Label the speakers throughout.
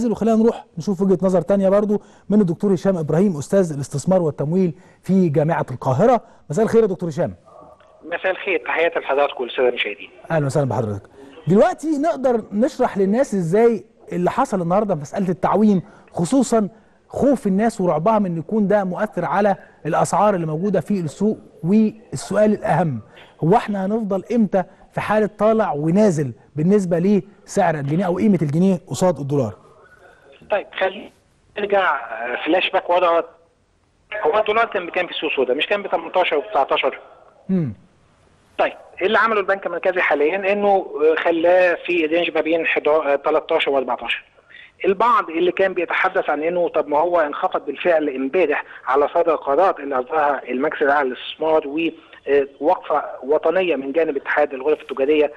Speaker 1: وخلينا نروح نشوف وجهه نظر تانية برضو من الدكتور هشام ابراهيم استاذ الاستثمار والتمويل في جامعه القاهره مساء الخير يا دكتور هشام
Speaker 2: مساء الخير تحياتي لحضراتكم والساده المشاهدين
Speaker 1: اهلا وسهلا بحضرتك دلوقتي نقدر نشرح للناس ازاي اللي حصل النهارده في مساله التعويم خصوصا خوف الناس ورعبها من ان يكون ده مؤثر على الاسعار اللي موجوده في السوق والسؤال الاهم هو احنا هنفضل امتى في حاله طالع ونازل بالنسبه لسعر الجنيه او قيمه الجنيه قصاد الدولار
Speaker 2: طيب خلينا نرجع فلاش باك ورا هو الدولار كان بكام في السوق السوداء مش كان ب 18 و 19
Speaker 1: امم
Speaker 2: طيب ايه اللي عمله البنك المركزي حاليا انه خلاه في رينج ما بين 13 و 14 البعض اللي كان بيتحدث عن انه طب ما هو انخفض بالفعل امبارح على صدر القرارات اللي اصدرها المجلس الاعلى للاستثمار ووقفه وطنيه من جانب اتحاد الغرف التجاريه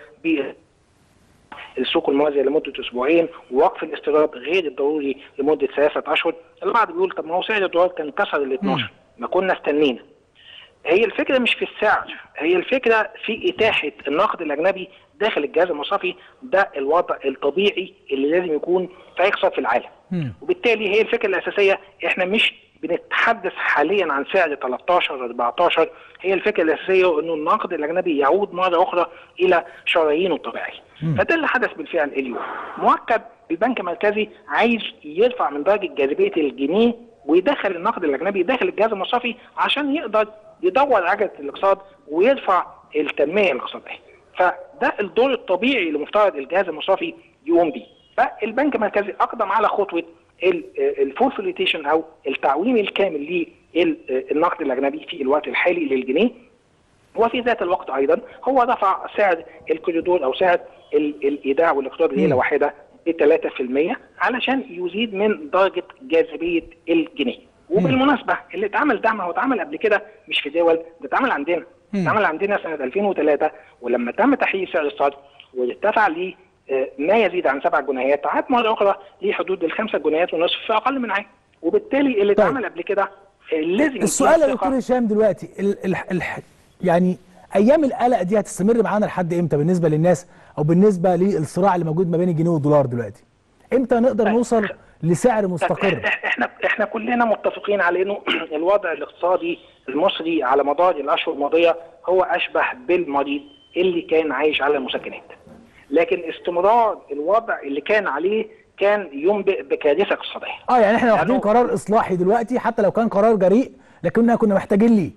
Speaker 2: السوق الموازيه لمده اسبوعين ووقف الاستيراد غير الضروري لمده ثلاثه اشهر البعض بيقول طب ما هو سعر الدولار كان كسر ال 12 ما كنا استنينا هي الفكره مش في السعر هي الفكره في اتاحه النقد الاجنبي داخل الجهاز المصرفي ده الوضع الطبيعي اللي لازم يكون في اي اقتصاد في العالم
Speaker 1: مم.
Speaker 2: وبالتالي هي الفكره الاساسيه احنا مش بنتحدث حاليا عن سعر 13 14 هي الفكره الاساسيه انه النقد الاجنبي يعود مره اخرى الى شرايينه الطبيعيه فده اللي حدث بالفعل اليوم مؤكد البنك المركزي عايز يرفع من درجه جاذبيه الجنيه ويدخل النقد الاجنبي داخل الجهاز المصرفي عشان يقدر يدور عجله الاقتصاد ويرفع التنميه الاقتصاديه فده الدور الطبيعي اللي مفترض الجهاز المصرفي يقوم بيه فالبنك المركزي اقدم على خطوه الفول فلوتيشن او التعويم الكامل للنقد الاجنبي في الوقت الحالي للجنيه وفي ذات الوقت ايضا هو رفع سعر الكوريدور او سعر الايداع والاقتراض ليله واحده ب 3% علشان يزيد من درجه جاذبيه الجنيه وبالمناسبه اللي اتعمل ده ما هو اتعمل قبل كده مش في دول ده اتعمل عندنا اتعمل عندنا سنه 2003 ولما تم تحقيق سعر الصرف وارتفع ل ما يزيد عن سبع جنيهات عاد مره اخرى لحدود الخمسه جنيهات ونصف في اقل من عام وبالتالي اللي
Speaker 1: طيب.
Speaker 2: اتعمل قبل كده لازم
Speaker 1: السؤال يا دكتور هشام دلوقتي ال ال ال يعني ايام القلق دي هتستمر معانا لحد امتى بالنسبه للناس او بالنسبه للصراع اللي موجود ما بين الجنيه والدولار دلوقتي امتى نقدر
Speaker 2: طيب.
Speaker 1: نوصل لسعر مستقر
Speaker 2: احنا احنا كلنا متفقين على انه الوضع الاقتصادي المصري على مدار الاشهر الماضيه هو اشبه بالمريض اللي كان عايش على المسكنات لكن استمرار الوضع اللي كان عليه كان ينبئ بكارثه اقتصاديه
Speaker 1: اه يعني احنا واخدين
Speaker 2: لأنه-
Speaker 1: قرار اصلاحي دلوقتي حتى لو كان قرار جريء لكننا كنا محتاجين ليه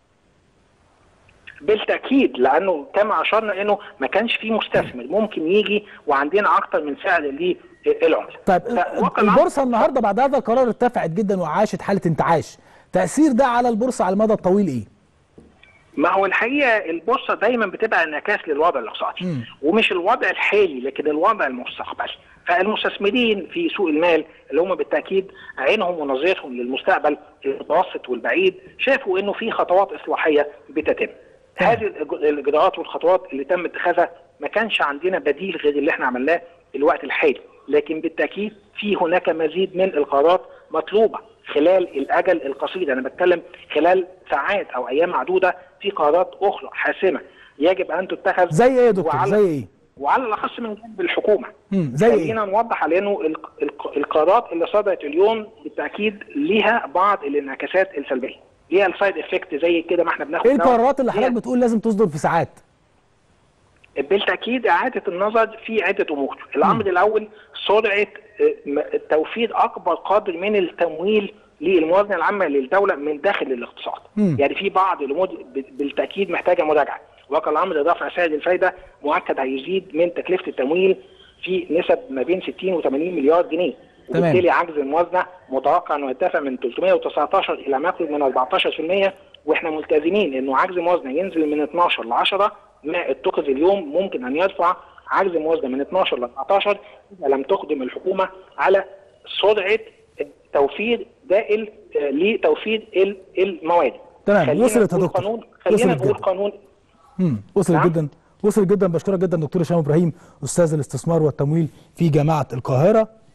Speaker 2: بالتاكيد لانه كما اشرنا انه ما كانش في مستثمر ممكن يجي وعندنا اكتر من سعر للعمله
Speaker 1: طيب
Speaker 2: فوقع الأمر-
Speaker 1: البورصه النهارده بعد هذا القرار ارتفعت جدا وعاشت حاله انتعاش تاثير ده على البورصه على المدى الطويل ايه
Speaker 2: ما هو الحقيقه البورصه دايما بتبقى انعكاس للوضع الاقتصادي ومش الوضع الحالي لكن الوضع المستقبلي فالمستثمرين في سوق المال اللي هم بالتاكيد عينهم ونظرتهم للمستقبل المتوسط والبعيد شافوا انه في خطوات اصلاحيه بتتم هذه الإج- الاجراءات والخطوات اللي تم اتخاذها ما كانش عندنا بديل غير اللي احنا عملناه في الوقت الحالي لكن بالتاكيد في هناك مزيد من القرارات مطلوبه خلال الاجل القصير انا بتكلم خلال ساعات او ايام معدوده في قرارات اخرى حاسمه يجب ان تتخذ
Speaker 1: زي ايه يا دكتور
Speaker 2: وعلى-
Speaker 1: زي ايه
Speaker 2: وعلى الاخص من جانب الحكومه
Speaker 1: مم، زي ايه
Speaker 2: خلينا نوضح على انه الق- الق- القرارات اللي صدرت اليوم بالتاكيد ليها بعض الانعكاسات السلبيه ليها السايد افكت زي كده ما احنا بناخد
Speaker 1: ايه
Speaker 2: دواء.
Speaker 1: القرارات اللي
Speaker 2: ليها
Speaker 1: حضرتك بتقول لازم تصدر في ساعات
Speaker 2: بالتاكيد اعاده النظر في عده امور، الامر الاول سرعه آه، م- توفير اكبر قدر من التمويل للموازنه العامه للدوله من داخل الاقتصاد.
Speaker 1: مم.
Speaker 2: يعني في بعض الامور ب- بالتاكيد محتاجه مراجعه، وقع الامر رفع سعر الفايده مؤكد هيزيد من تكلفه التمويل في نسب ما بين 60 و 80 مليار جنيه.
Speaker 1: تمام.
Speaker 2: وبالتالي عجز الموازنه متوقع انه يرتفع من 319 الى ما يقرب من 14% واحنا ملتزمين انه عجز الموازنه ينزل من 12 ل 10 ما اتخذ اليوم ممكن ان يرفع عجز الموازنه من 12 ل 14 اذا لم تقدم الحكومه على سرعه توفير دائل آه، لتوفير ال- المواد.
Speaker 1: تمام،
Speaker 2: خلينا
Speaker 1: وصلت يا
Speaker 2: نقول
Speaker 1: دكتور.
Speaker 2: قانون خلينا
Speaker 1: وصلت
Speaker 2: نقول
Speaker 1: جدا.
Speaker 2: قانون
Speaker 1: امم وصل
Speaker 2: نعم.
Speaker 1: جدا وصل جدا بشكرك جدا دكتور هشام ابراهيم استاذ الاستثمار والتمويل في جامعه القاهره